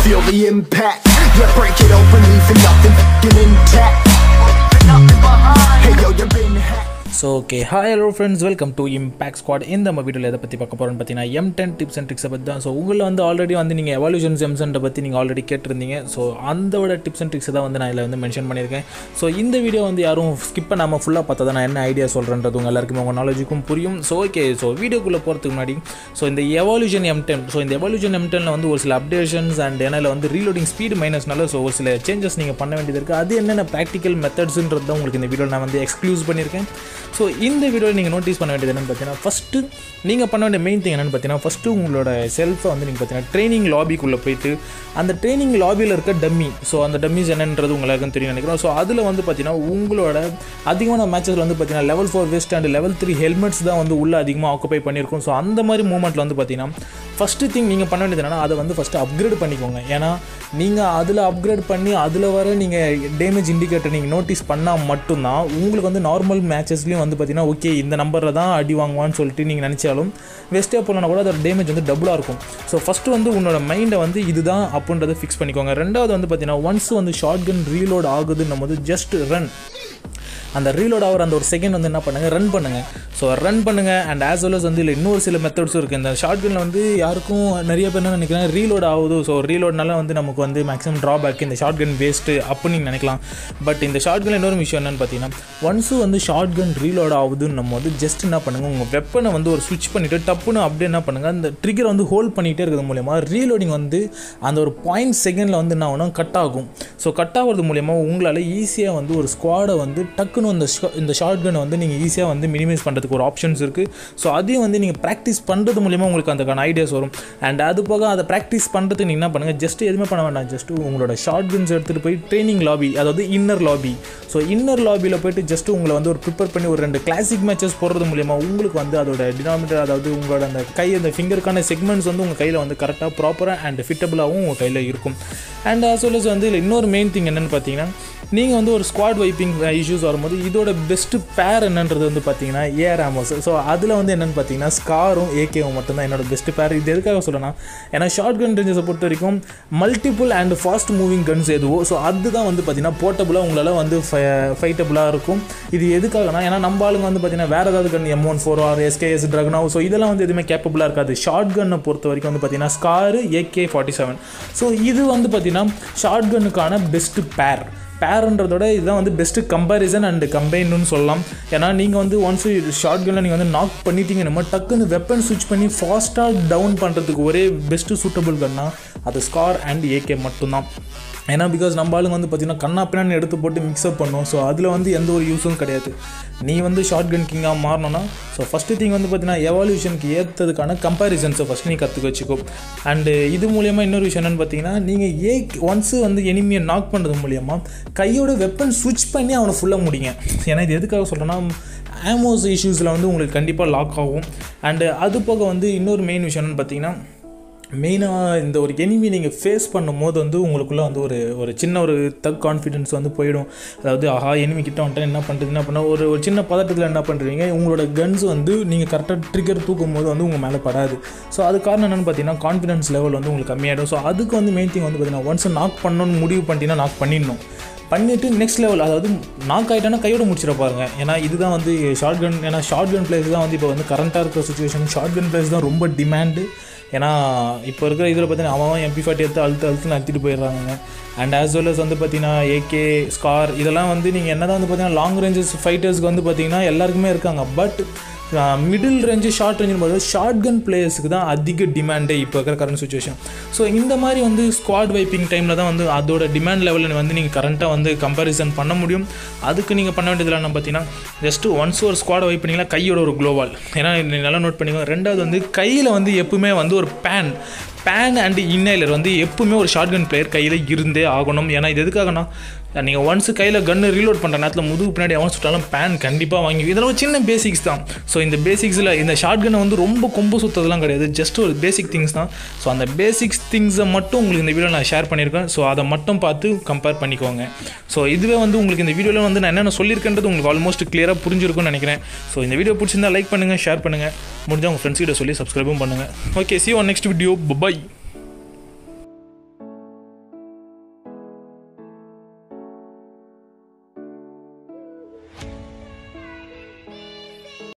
feel the impact. Yeah, break it open, leaving nothing f***ing intact. Hey yo, you been hacked. So okay hi hello friends welcome to impact squad இந்த நம்ம வீடியோவில் எதை பற்றி பார்க்க போகிறோம்னு பார்த்தீங்கன்னா M ten tips and ட்ரிக்ஸை பற்றி தான் ஸோ உங்களில் வந்து ஆல்ரெடி வந்து நீங்கள் எவால்யூஷன்ஸ் எம்சன்ட்டை பற்றி நீங்கள் ஆல்ரெடி கேட்டிருந்தீங்க ஸோ அந்தோட டிப்ஸ் அண்ட் ட்ரிக்ஸை தான் வந்து நான் இதில் வந்து மென்ஷன் பண்ணியிருக்கேன் ஸோ இந்த வீடியோ வந்து யாரும் ஸ்கிப் பண்ணாமல் ஃபுல்லாக பார்த்தா தான் நான் என்ன ஐடியா சொல்கிறேன்றது உங்கள் எல்லாருக்குமே உங்கள் நாலேஜுக்கும் புரியும் ஸோ ஓகே ஸோ வீடியோக்குள்ளே போகிறதுக்கு முன்னாடி ஸோ இந்த எவால்யூஷன் எம் டென் ஸோ இந்த எவால்யூஷன் எம் டெனில் வந்து ஒரு சில அப்டேஷன்ஸ் அண்ட் ஏன்னா வந்து ரீலோடிங் ஸ்பீடு மைனஸ்னால ஸோ ஒரு சில சேஞ்சஸ் நீங்கள் பண்ண வேண்டியது இருக்குது அது என்னென்ன ப்ராக்டிக்கல் மெத்தட்ஸ்ன்றது தான் உங்களுக்கு இந்த வீடியோ நான் வந்து எக்ஸ்க்ளூஸ் பண்ணியிருக்கேன் ஸோ இந்த வீடியோவில் நீங்கள் நோட்டீஸ் பண்ண வேண்டியது என்னென்னு பார்த்தீங்கன்னா ஃபஸ்ட்டு நீங்கள் பண்ண வேண்டிய மெயின் திங் என்னென்னு பார்த்தீங்கன்னா ஃபஸ்ட்டு உங்களோட செல்ஃபை வந்து நீங்கள் பார்த்தீங்கன்னா ட்ரைனிங் லாபிக்குள்ளே போயிட்டு அந்த ட்ரைனிங் லாபியில் இருக்க டம்மி ஸோ அந்த டம்மிஸ் என்னன்றது உங்களுக்கு தெரியும் நினைக்கிறோம் ஸோ அதில் வந்து பார்த்தீங்கன்னா உங்களோட அதிகமான மேட்சஸில் வந்து பார்த்தீங்கன்னா level four vest and level three helmets தான் வந்து உள்ளே அதிகமாக ஆக்குபை பண்ணியிருக்கும் ஸோ அந்த மாதிரி மூமெண்ட்டில் வந்து பார்த்தீங்கன்னா ஃபஸ்ட்டு திங் நீங்கள் பண்ண வேண்டியது என்னன்னா அதை வந்து ஃபஸ்ட்டு அப்கிரேட் பண்ணிக்கோங்க ஏன்னா நீங்கள் அதில் அப்கிரேட் பண்ணி அதில் வர நீங்கள் டேமேஜ் இண்டிகேட்டர் நீங்கள் நோட்டீஸ் பண்ணால் மட்டும்தான் உங்களுக்கு வந்து நார்மல் மேட்சஸ்லேயும் வந்து பார்த்தீங்கன்னா ஓகே இந்த நம்பரில் தான் அடி வாங்குவான்னு சொல்லிட்டு நீங்கள் நினச்சாலும் வெஸ்டே போலனா கூட அதோட டேமேஜ் வந்து டபுளாக இருக்கும் ஸோ ஃபஸ்ட்டு வந்து உன்னோட மைண்டை வந்து இதுதான் அப்படின்றத ஃபிக்ஸ் பண்ணிக்கோங்க ரெண்டாவது வந்து பார்த்தீங்கன்னா ஒன்ஸ் வந்து ஷார்ட் கன் ரீலோட் ஆகுதுன்னும் போது ஜஸ்ட் ரன் அந்த ரீலோட் ஆகிற அந்த ஒரு செகண்ட் வந்து என்ன பண்ணுங்கள் ரன் பண்ணுங்கள் ஸோ ரன் பண்ணுங்கள் அண்ட் ஆஸ் வெல் அஸ் வந்து இல்லை இன்னொரு சில மெத்தட்ஸும் இருக்குது இந்த ஷார்ட் கனில் வந்து யாருக்கும் நிறைய பேர் என்ன நினைக்கிறாங்க ரீலோட் ஆகுது ஸோ ரீலோட்னால வந்து நமக்கு வந்து மேக்ஸிமம் ட்ராபேக் இந்த ஷார்ட் கன் வேஸ்ட்டு அப்படின்னு நீங்கள் நினைக்கலாம் பட் இந்த ஷார்ட் கனில் இன்னொரு விஷயம் என்னென்னு பார்த்தீங்கன்னா ஒன்ஸு வந்து ஷார்ட் கன் ரீலோட் ஆகுதுன்னும் போது ஜஸ்ட் என்ன பண்ணுங்கள் உங்கள் வெப்பனை வந்து ஒரு ஸ்விட்ச் பண்ணிவிட்டு டப்புன்னு அப்படியே என்ன பண்ணுங்கள் அந்த ட்ரிகரை வந்து ஹோல்ட் பண்ணிகிட்டே இருக்கிறது மூலயமா ரீலோடிங் வந்து அந்த ஒரு பாயிண்ட் செகண்டில் வந்து என்ன ஆகணும் கட் ஆகும் ஸோ கட் ஆகிறது மூலயமா உங்களால் ஈஸியாக வந்து ஒரு ஸ்குவாடை வந்து டக்குன்னு அந்த ஷா- இந்த ஷார்ட் கனை வந்து நீங்கள் ஈஸியாக வந்து மினிமைஸ் பண்ணுறதுக்கு ஒரு ஆப்ஷன்ஸ் இருக்குது ஸோ அதையும் வந்து நீங்கள் ப்ராக்டிஸ் பண்ணுறது மூலிமா உங்களுக்கு அதுக்கான ஐடியாஸ் வரும் அண்ட் அது போக அதை ப்ராக்டிஸ் பண்ணுறதுக்கு நீங்கள் என்ன பண்ணுங்கள் ஜஸ்ட் எதுவுமே பண்ண வேண்டாம் ஜஸ்ட் உங்களோட ஷார்ட் கன்ஸ் எடுத்துகிட்டு போய் ட்ரைனிங் லாபி அதாவது இன்னர் லாபி ஸோ இன்னர் லாபியில் போயிட்டு ஜஸ்ட் உங்களை வந்து ஒரு ப்ரிப்பேர் பண்ணி ஒரு ரெண்டு கிளாசிக் மேட்சஸ் போடுறது மூலிமா உங்களுக்கு வந்து அதோட டினாமினேட்டர் அதாவது உங்களோட அந்த கை அந்த ஃபிங்கருக்கான செக்மெண்ட்ஸ் வந்து உங்கள் கையில் வந்து கரெக்டாக ப்ராப்பராக அண்ட் ஃபிட்டபுளாகவும் உங்கள் கையில் இருக்கும் அண்ட் as well as வந்து இதில் இன்னொரு மெயின் திங் என்னென்னு பார்த்தீங்கன்னா நீங்கள் வந்து ஒரு ஸ்குவாட் வைப்பிங் இஷ்யூஸ் வரும்போது இதோட பெஸ்ட்டு பேர் என்னன்றது வந்து பார்த்தீங்கன்னா ஏஆர் ஆமோஸ் ஸோ அதில் வந்து என்னென்னு பார்த்தீங்கன்னா ஸ்காரும் ஏகேவும் மட்டும்தான் என்னோட பெஸ்ட் பேர் இது எதுக்காக சொல்லணும் ஏன்னா ஷார்ட் கன் ரேஞ்சஸை பொறுத்த வரைக்கும் multiple and fast moving guns எதுவோ ஸோ அதுதான் வந்து பார்த்தீங்கன்னா போர்ட்டபுளாக உங்களால் வந்து ஃபைட்டபுளாக இருக்கும் இது எதுக்காகனா ஏன்னா நம்ம ஆளுங்க வந்து பார்த்தீங்கன்னா வேறு ஏதாவது gun M one four or SKS Dragunov so இதெல்லாம் வந்து எதுவுமே கேப்பபுளாக இருக்காது ஷார்ட் கன்னை பொறுத்த வரைக்கும் வந்து பார்த்தீங்கன்னா SCAR AK forty seven so இது வந்து பார்த்தீங்கன்னா ஷார்ட் கன்னுக்கான பெஸ்ட்டு பேர் பேருன்றதோட இதுதான் வந்து பெஸ்ட்டு கம்பேரிசன் அண்ட் கம்பைன்னு சொல்லலாம் ஏன்னா நீங்கள் வந்து ஒன்ஸ் ஷார்ட் கனில் நீங்கள் வந்து நாக் பண்ணிட்டீங்கன்னா டக்குன்னு வெப்பன் ஸ்விட்ச் பண்ணி ஃபாஸ்ட்டாக டவுன் பண்ணுறதுக்கு ஒரே பெஸ்ட்டு சூட்டபுள் கன்னா அது ஸ்கார் அண்ட் ஏகே மட்டும்தான் ஏன்னா பிகாஸ் நம்ம ஆளுங்க வந்து பார்த்தீங்கன்னா கண்ணா பின்னான்னு எடுத்து போட்டு மிக்ஸ்அப் பண்ணோம் ஸோ அதில் வந்து எந்த ஒரு யூஸும் கிடையாது நீ வந்து ஷார்ட் கன் கிங்காக மாறணும்னா ஸோ ஃபஸ்ட்டு திங் வந்து பார்த்தீங்கன்னா எவால்யூஷனுக்கு ஏற்றதுக்கான கம்பேரிசன்ஸை ஃபஸ்ட் நீ கற்றுக்க வச்சுக்கோ அண்டு இது மூலயமா இன்னொரு விஷயம் என்னென்னு பார்த்தீங்கன்னா நீங்கள் ஏ ஒன்ஸு வந்து எனிமியை நாக் பண்ணுறது மூலயமா கையோட வெப்பன் ஸ்விட்ச் பண்ணி அவனை ஃபுல்லாக முடிங்க ஏன்னா இது எதுக்காக சொல்கிறேன்னா ஆமோஸ் இஷ்யூஸில் வந்து உங்களுக்கு கண்டிப்பாக லாக் ஆகும் அண்டு அது போக வந்து இன்னொரு மெயின் விஷயம் என்னென்னு பார்த்தீங்கன்னா மெயினாக இந்த ஒரு எனிமி நீங்கள் ஃபேஸ் பண்ணும்போது வந்து உங்களுக்குள்ளே வந்து ஒரு ஒரு சின்ன ஒரு தக் கான்ஃபிடென்ஸ் வந்து போயிடும் அதாவது ஆஹா enemy கிட்ட வந்துட்டு என்ன பண்ணுறது என்ன பண்ண ஒரு ஒரு சின்ன பதட்டத்தில் என்ன பண்ணுறீங்க உங்களோட கன்ஸ் வந்து நீங்கள் கரெக்டாக ட்ரிகர் தூக்கும் போது வந்து உங்கள் மேலே படாது ஸோ அது காரணம் என்னென்னு பார்த்தீங்கன்னா கான்ஃபிடன்ஸ் லெவல் வந்து உங்களுக்கு கம்மியாயிடும் ஸோ அதுக்கு வந்து மெயின் திங் வந்து பார்த்தீங்கன்னா ஒன்ஸ் நாக் பண்ணணும்னு முடிவு பண்ணிட்டீங்கன்னா நாக் பண்ணிடணும் பண்ணிவிட்டு நெக்ஸ்ட் லெவல் அதாவது நாக் ஆகிட்டோன்னா கையோட முடிச்சிட பாருங்க ஏன்னா இதுதான் வந்து ஷார்ட் கன் ஏன்னா ஷார்ட் கன் பிளேஸ் தான் வந்து இப்போ வந்து கரண்ட்டாக இருக்கிற சுச்சுவேஷன் ஷார்ட் கன் பிளேஸ் தான் ரொம்ப டிமாண்டு ஏன்னா இப்போ இருக்கிற இதில் பார்த்தீங்கன்னா அவன் எம்பி ஃபார்ட்டி எடுத்து அழுத்து அழுத்துன்னு அழுத்திட்டு போயிடுறாங்க அண்ட் ஆஸ் வெல் as வந்து பார்த்தீங்கன்னா ஏகே ஸ்கார் இதெல்லாம் வந்து நீங்கள் என்ன தான் வந்து பார்த்தீங்கன்னா லாங் ரேஞ்சஸ் ஃபைட்டர்ஸ்க்கு வந்து பார்த்தீங்கன்னா எல்லாருக்குமே இருக்காங்க but middle range short range போது ஷார்ட் கன் பிளேயர்ஸுக்கு தான் அதிக டிமாண்டே இப்போ இருக்கிற கரண்ட் சுச்சுவேஷன் ஸோ இந்த மாதிரி வந்து ஸ்குவாட் வைப்பிங் டைமில் தான் வந்து அதோட டிமாண்ட் லெவலில் வந்து நீங்கள் கரண்ட்டாக வந்து கம்பேரிசன் பண்ண முடியும் அதுக்கு நீங்கள் பண்ண வேண்டியதுல என்ன பார்த்தீங்கன்னா ஜஸ்ட் ஒன்ஸ் ஒரு ஸ்குவாட் வைப் பண்ணிங்கன்னா கையோட ஒரு க்ளோவால் ஏன்னா நீங்க நல்லா நோட் பண்ணிக்கோங்க ரெண்டாவது வந்து கையில் வந்து எப்பவுமே வந்து ஒரு பேன் பேன் அண்ட் இன்னைலர் வந்து எப்பவுமே ஒரு ஷார்ட் கன் பிளேயர் கையில் இருந்தே ஆகணும் ஏன்னா இது எதுக்காகனா நீங்கள் ஒன்ஸ் கையில் கன்று ரீலோட் பண்ணுற நேரத்தில் முதுகு பின்னாடி அவன் சுட்டாலும் பேன் கண்டிப்பாக வாங்கி இதெல்லாம் ஒரு சின்ன பேசிக்ஸ் தான் ஸோ இந்த பேசிக்ஸில் இந்த ஷார்ட் கன்னை வந்து ரொம்ப கொம்பு சுத்ததெல்லாம் கிடையாது ஜஸ்ட் ஒரு பேசிக் திங்ஸ் தான் ஸோ அந்த பேசிக்ஸ் திங்ஸை மட்டும் உங்களுக்கு இந்த வீடியோ நான் ஷேர் பண்ணியிருக்கேன் ஸோ அதை மட்டும் பார்த்து கம்பேர் பண்ணிக்கோங்க ஸோ இதுவே வந்து உங்களுக்கு இந்த வீடியோவில் வந்து நான் என்னென்ன சொல்லியிருக்கேன்றது உங்களுக்கு ஆல்மோஸ்ட் கிளியராக புரிஞ்சிருக்கும்னு நினைக்கிறேன் ஸோ இந்த வீடியோ பிடிச்சிருந்தா லைக் பண்ணுங்கள் ஷேர் பண்ணுங்கள் முடிஞ்சால் உங்கள் ஃப்ரெண்ட்ஸ் கிட்ட சொல்லி சப்ஸ்கிரைபும் பண்ணுங்கள் okay see one next video by